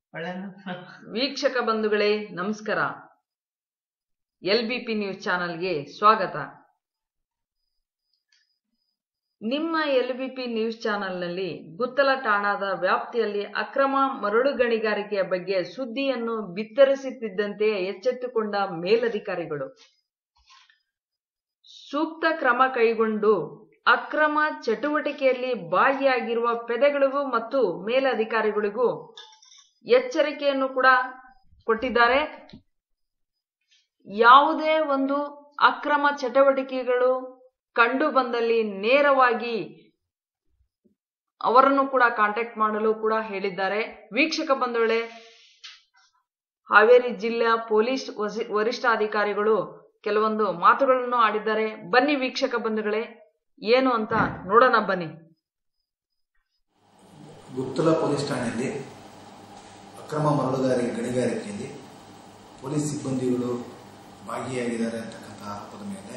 ಒಳ್ಳೆದು ವೀಕ್ಷಕ ಬಂಧುಗಳೇ ನಮಸ್ಕಾರ ಎಲ್ ಬಿ ಪಿ ನ್ಯೂಸ್ ಚಾನಲ್ಗೆ ಸ್ವಾಗತ ನಿಮ್ಮ ಎಲ್ ಬಿ ಪಿ ನ್ಯೂಸ್ ಚಾನಲ್ನಲ್ಲಿ ಗುತ್ತಲ ಠಾಣಾದ ವ್ಯಾಪ್ತಿಯಲ್ಲಿ ಅಕ್ರಮ ಮರಳು ಗಣಿಗಾರಿಕೆಯ ಬಗ್ಗೆ ಸುದ್ದಿಯನ್ನು ಬಿತ್ತರಿಸುತ್ತಿದ್ದಂತೆಯೇ ಎಚ್ಚೆತ್ತುಕೊಂಡ ಮೇಲಧಿಕಾರಿಗಳು ಸೂಕ್ತ ಕ್ರಮ ಕೈಗೊಂಡು ಅಕ್ರಮ ಚಟುವಟಿಕೆಯಲ್ಲಿ ಭಾಗಿಯಾಗಿರುವ ಪೆದೆಗಳಿಗೂ ಮತ್ತು ಮೇಲಧಿಕಾರಿಗಳಿಗೂ ಎಚ್ಚರಿಕೆಯನ್ನು ಕೂಡ ಕೊಟ್ಟಿದ್ದಾರೆ ಯಾವುದೇ ಒಂದು ಅಕ್ರಮ ಚಟುವಟಿಕೆಗಳು ಕಂಡು ಬಂದಲ್ಲಿ ನೇರವಾಗಿ ಅವರನ್ನು ಕೂಡ ಕಾಂಟ್ಯಾಕ್ಟ್ ಮಾಡಲು ಕೂಡ ಹೇಳಿದ್ದಾರೆ ವೀಕ್ಷಕ ಬಂಧುಗಳೇ ಹಾವೇರಿ ಜಿಲ್ಲಾ ಪೊಲೀಸ್ ವಸಿ- ವರಿಷ್ಠಾಧಿಕಾರಿಗಳು ಕೆಲವೊಂದು ಮಾತುಗಳನ್ನು ಆಡಿದ್ದಾರೆ ಬನ್ನಿ ವೀಕ್ಷಕ ಬಂಧುಗಳೇ ಏನು ಅಂತ ನೋಡೋಣ ಬನ್ನಿ ಗುತ್ತಲ ಪೊಲೀಸ್ ಠಾಣೆಯಲ್ಲಿ ಅಕ್ರಮ ಮರಳುಗಾರಿಕೆ ಗಣಿಗಾರಿಕೆಯಲ್ಲಿ ಪೊಲೀಸ್ ಸಿಬ್ಬಂದಿಗಳು ಭಾಗಿಯಾಗಿದ್ದಾರೆ ಅಂತಕ್ಕಂಥ ಆರೋಪದ ಮೇಲೆ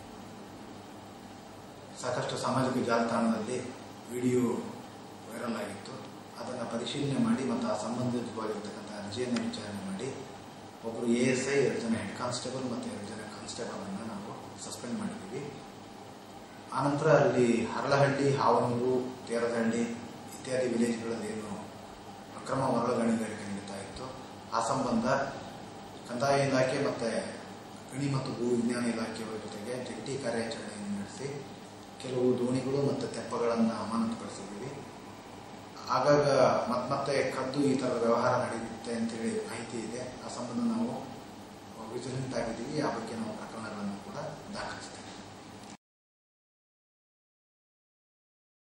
ಸಾಕಷ್ಟು ಸಾಮಾಜಿಕ ಜಾಲತಾಣದಲ್ಲಿ ವಿಡಿಯೋ ವೈರಲ್ ಆಗಿತ್ತು ಅದನ್ನು ಪರಿಶೀಲನೆ ಮಾಡಿ ಮತ್ತು ಆ ಸಂಬಂಧಿತವಾಗಿರ್ತಕ್ಕಂಥ ಅರ್ಜಿಯನ್ನು ವಿಚಾರಣೆ ಮಾಡಿ ಒಬ್ಬರು ಎ ಎಸ್ ಐ ಎರಡು ಜನ ಹೆಡ್ ಕಾನ್ಸ್ಟೇಬಲ್ ಮತ್ತು ಎರಡು ಜನ ಕಾನ್ಸ್ಟೇಬಲನ್ನು ನಾವು ಸಸ್ಪೆಂಡ್ ಮಾಡಿದ್ದೀವಿ ಆನಂತರ ಅಲ್ಲಿ ಹರಳಹಳ್ಳಿ ಹಾವನೂರು ತೇರದಹಳ್ಳಿ ಇತ್ಯಾದಿ ವಿಲೇಜ್ಗಳಲ್ಲಿ ಏನು ಅಕ್ರಮ ಮರಳು ಗಣಿಗಾರಿಕೆ ನಡೀತಾ ಇತ್ತು ಆ ಸಂಬಂಧ ಕಂದಾಯ ಇಲಾಖೆ ಮತ್ತು ಗಣಿ ಮತ್ತು ಭೂ ವಿಜ್ಞಾನ ಇಲಾಖೆಯವರ ಜೊತೆಗೆ ಜಂಟಿ ಕಾರ್ಯಾಚರಣೆಯನ್ನು ನಡೆಸಿ ಕೆಲವು ದೋಣಿಗಳು ಮತ್ತು ತೆಪ್ಪಗಳನ್ನು ಅಮಾನತುಪಡಿಸಿದ್ದೀವಿ ಆಗಾಗ ಮತ್ತೆ ಮತ್ತೆ ಕದ್ದು ಈ ಥರ ವ್ಯವಹಾರ ನಡೆಯುತ್ತೆ ಅಂತೇಳಿ ಮಾಹಿತಿ ಇದೆ ಆ ಸಂಬಂಧ ನಾವು ವಿಜಿಲೆಂಟ್ ಆಗಿದ್ದೀವಿ ಆ ಬಗ್ಗೆ ನಾವು ಪ್ರಕರಣಗಳನ್ನು ಕೂಡ ದಾಖಲಿಸ್ತೀವಿ